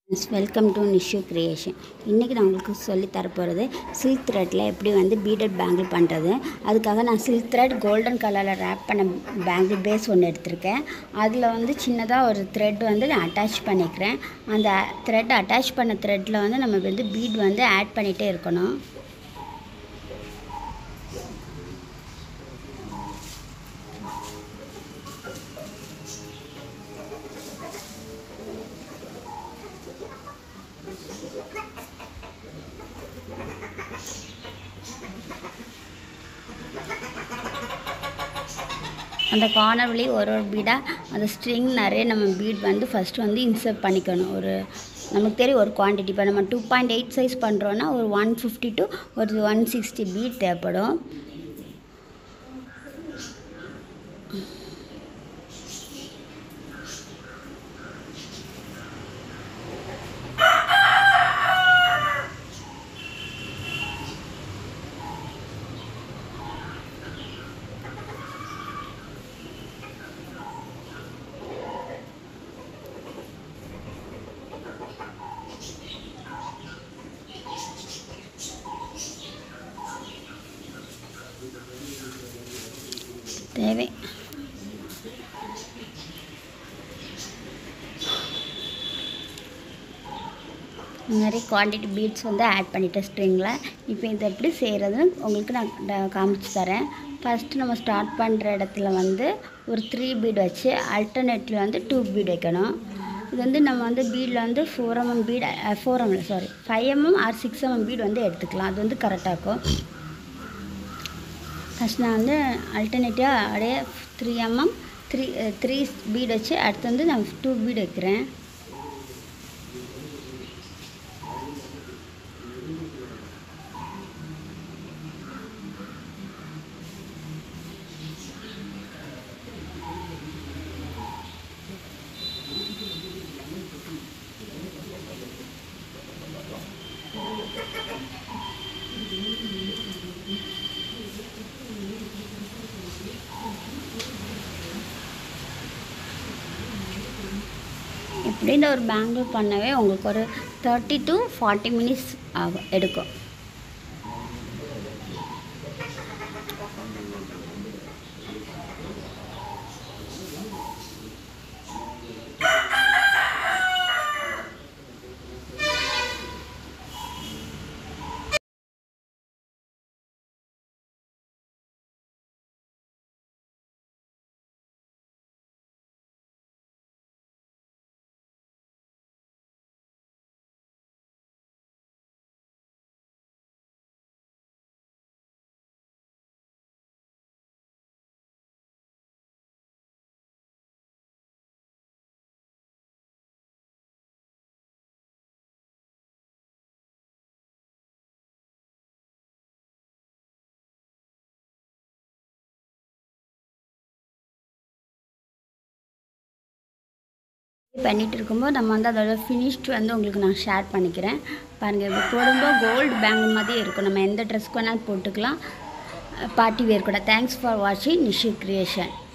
welcome to Nishu creation இன்றைக்கி நான் உங்களுக்கு சொல்லி தரப்போகிறது சில்க் த்ரெட்டில் எப்படி வந்து பீடட் பேங்கிள் பண்ணுறது அதுக்காக நான் சில்க் த்ரெட் கோல்டன் கலரில் ரேப் பண்ண பேங்கிள் பேஸ் ஒன்று எடுத்திருக்கேன் அதில் வந்து சின்னதாக ஒரு த்ரெட் வந்து நான் அட்டாச் பண்ணிக்கிறேன் அந்த த்ரெட் அட்டாச் பண்ண த்ரெட்டில் வந்து நம்ம வந்து பீட் வந்து ஆட் பண்ணிகிட்டே இருக்கணும் அந்த கார்னர் வழி ஒரு ஒரு பீடாக அந்த ஸ்ட்ரிங் நிறைய நம்ம பீட் வந்து ஃபஸ்ட்டு வந்து இன்சர்ட் பண்ணிக்கணும் ஒரு நமக்கு தெரியும் ஒரு குவான்டிட்டி இப்போ நம்ம டூ பாயிண்ட் எயிட் சைஸ் பண்ணுறோன்னா ஒரு ஒன் ஃபிஃப்டி டு ஒரு ஒன் சிக்ஸ்டி பீட் தேவைப்படும் தேவை நிறைய குவான்டிட்டி பீட்ஸ் வந்து ஆட் பண்ணிட்டேன் ஸ்ட்ரிங்கில் இப்போ இதை எப்படி செய்கிறதுன்னு உங்களுக்கு நான் ட- காமிச்சு தரேன் ஃபஸ்ட்டு நம்ம ஸ்டார்ட் பண்ணுற இடத்துல வந்து ஒரு த்ரீ பீட் வச்சு அல்டர்னேட்டில் வந்து டூ பீட் வைக்கணும் இது வந்து நம்ம வந்து பீடில் வந்து four mm bead four mm sorry five mm or six mm bead வந்து எடுத்துக்கலாம் அது வந்து கரெக்டாக இருக்கும் ஃபஸ்ட் நான் வந்து அல்டர்னேட்டிவாக அப்படியே three mm three three bead வச்சு அடுத்து வந்து நான் டூ பீட் வைக்கிறேன் இப்படின்னு ஒரு பேங்கிள் பண்ணவே உங்களுக்கு ஒரு தேர்ட்டி டு ஃபார்ட்டி மினிட்ஸ் ஆகும் எடுக்கும் பண்ணிகிட்டு இருக்கும்போது நம்ம வந்து அதோட ஃபினிஷ்ட் வந்து உங்களுக்கு நான் ஷேர் பண்ணிக்கிறேன் பாருங்கள் இப்போ போடும்போது கோல்டு பேங்கிள் மாதிரியே இருக்கும் நம்ம எந்த ட்ரெஸ்க்கு வேணாலும் போட்டுக்கலாம் பார்ட்டி வேர் கூட தேங்க்ஸ் ஃபார் வாட்சிங் நிஷு கிரியேஷன்